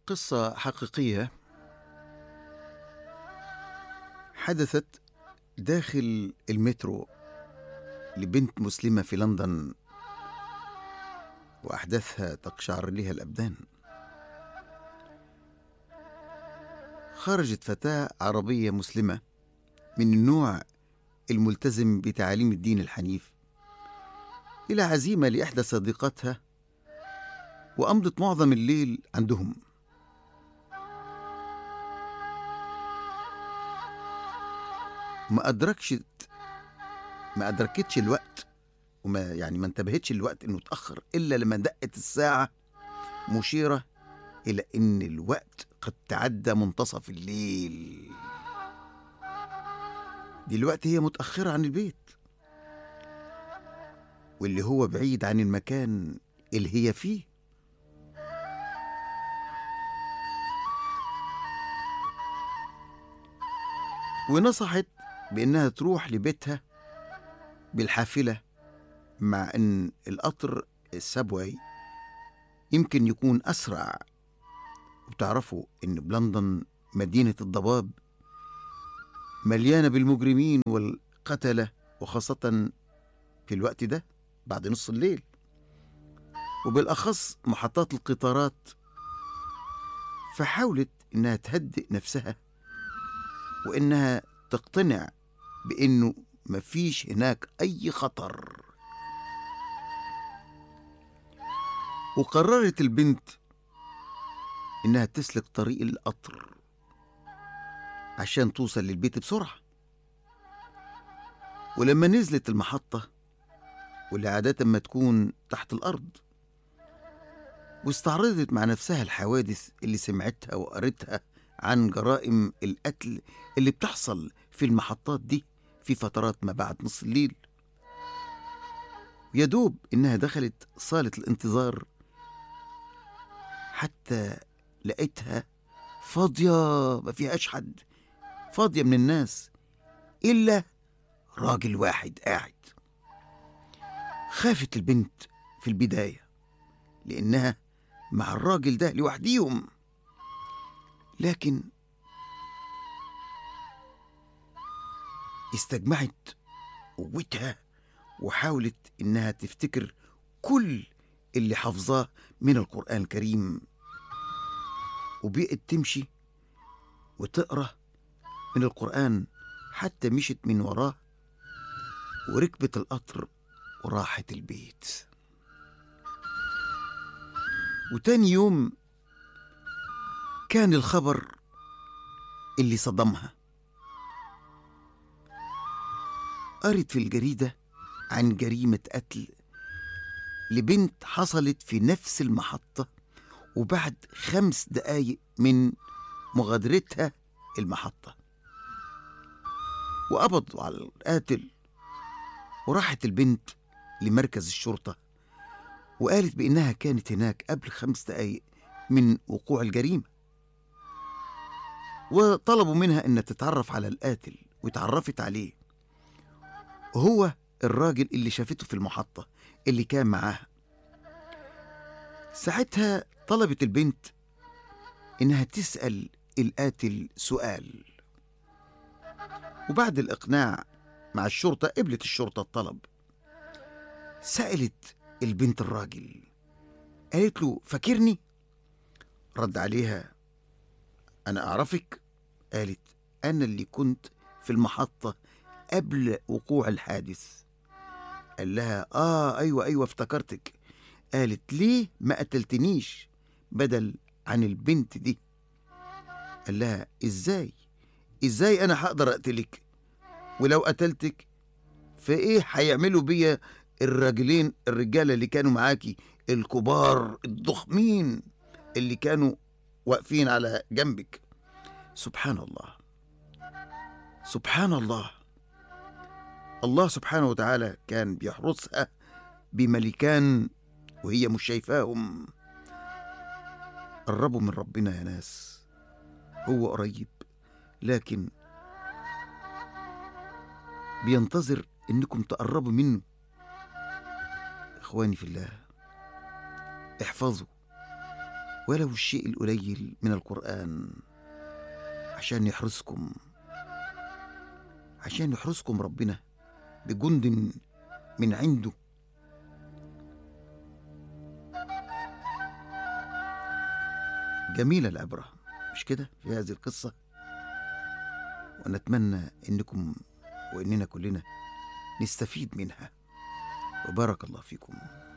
قصة حقيقية حدثت داخل المترو لبنت مسلمة في لندن وأحداثها تقشعر لها الأبدان خرجت فتاة عربية مسلمة من النوع الملتزم بتعاليم الدين الحنيف إلى عزيمة لإحدى صديقاتها وأمضت معظم الليل عندهم ما أدركش ما أدركتش الوقت وما يعني ما انتبهتش الوقت إنه اتأخر إلا لما دقت الساعة مشيرة إلى إن الوقت قد تعدى منتصف الليل دلوقتي هي متأخرة عن البيت واللي هو بعيد عن المكان اللي هي فيه ونصحت بإنها تروح لبيتها بالحافلة مع إن القطر السبواي يمكن يكون أسرع وتعرفوا إن بلندن مدينة الضباب مليانة بالمجرمين والقتلة وخاصة في الوقت ده بعد نص الليل وبالأخص محطات القطارات فحاولت إنها تهدئ نفسها وإنها تقتنع بإنه مفيش هناك أي خطر وقررت البنت إنها تسلك طريق القطر عشان توصل للبيت بسرعة ولما نزلت المحطة واللي عادة ما تكون تحت الأرض واستعرضت مع نفسها الحوادث اللي سمعتها وقرتها عن جرائم القتل اللي بتحصل في المحطات دي في فترات ما بعد نص الليل يا دوب إنها دخلت صالة الانتظار حتى لقيتها فاضية ما فيهاش حد فاضية من الناس إلا راجل واحد قاعد خافت البنت في البداية لأنها مع الراجل ده لوحديهم لكن استجمعت قوتها وحاولت إنها تفتكر كل اللي حافظاه من القرآن الكريم وبقت تمشي وتقرأ من القرآن حتى مشت من وراه وركبت القطر وراحت البيت وتاني يوم كان الخبر اللي صدمها قرت في الجريدة عن جريمة قتل لبنت حصلت في نفس المحطة وبعد خمس دقايق من مغادرتها المحطة وقبضوا على القاتل وراحت البنت لمركز الشرطة وقالت بإنها كانت هناك قبل خمس دقايق من وقوع الجريمة وطلبوا منها إنها تتعرف على القاتل وتعرفت عليه هو الراجل اللي شافته في المحطة اللي كان معاها ساعتها طلبت البنت إنها تسأل القاتل سؤال وبعد الإقناع مع الشرطة قبلت الشرطة الطلب سألت البنت الراجل قالت له فاكرني رد عليها أنا أعرفك قالت أنا اللي كنت في المحطة قبل وقوع الحادث قال لها آه أيوة أيوة افتكرتك قالت ليه ما قتلتنيش بدل عن البنت دي قال لها إزاي إزاي أنا هقدر أقتلك ولو قتلتك فإيه هيعملوا بيا الراجلين الرجالة اللي كانوا معاكي الكبار الضخمين اللي كانوا واقفين على جنبك سبحان الله سبحان الله الله سبحانه وتعالى كان بيحرسها بملكان وهي مش شايفاهم قربوا من ربنا يا ناس هو قريب لكن بينتظر انكم تقربوا منه اخواني في الله احفظوا ولو الشيء القليل من القرآن عشان يحرسكم عشان يحرسكم ربنا بجند من عنده جميلة العبرة مش كده في هذه القصة ونتمنى إنكم وإننا كلنا نستفيد منها وبارك الله فيكم